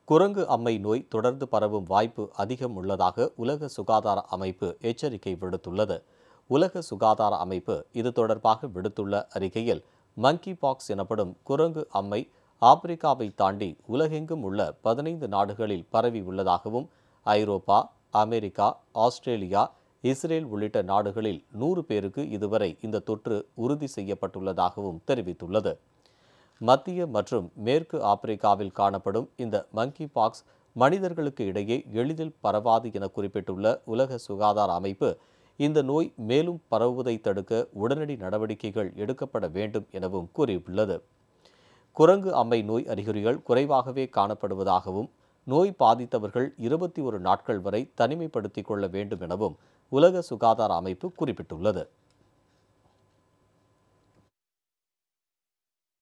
குரங்கு அம்மை நோய் தொடர்ந்து பரவும் வாய்ப்பு அதிகம் உள்ளதாக உலக சுகாதார அமைப்பு எச்சரிக்கை விடுத்துள்ளது உலக சுகாதார அமைப்பு இது தொடர்பாக விடுத்துள்ள அறிக்கையில் மங்கி பாக்ஸ் எனப்படும் குரங்கு அம்மை ஆப்பிரிக்காவை தாண்டி உலகெங்கும் உள்ள பதினைந்து நாடுகளில் பரவி உள்ளதாகவும் ஐரோப்பா அமெரிக்கா ஆஸ்திரேலியா இஸ்ரேல் உள்ளிட்ட நாடுகளில் நூறு பேருக்கு இதுவரை இந்த தொற்று உறுதி செய்யப்பட்டுள்ளதாகவும் தெரிவித்துள்ளது மத்திய மற்றும் மேற்கு ஆப்பிரிக்காவில் காணப்படும் இந்த மங்கி பாக்ஸ் மனிதர்களுக்கு இடையே எளிதில் பரவாது என குறிப்பிட்டுள்ள உலக சுகாதார அமைப்பு இந்த நோய் மேலும் பரவுவதை தடுக்க உடனடி நடவடிக்கைகள் எடுக்கப்பட வேண்டும் எனவும் கூறியுள்ளது குரங்கு அம்மை நோய் அறிகுறிகள் குறைவாகவே காணப்படுவதாகவும் நோய் பாதித்தவர்கள் இருபத்தி ஒரு நாட்கள் வரை தனிமைப்படுத்திக் கொள்ள வேண்டும் எனவும் உலக சுகாதார அமைப்பு குறிப்பிட்டுள்ளது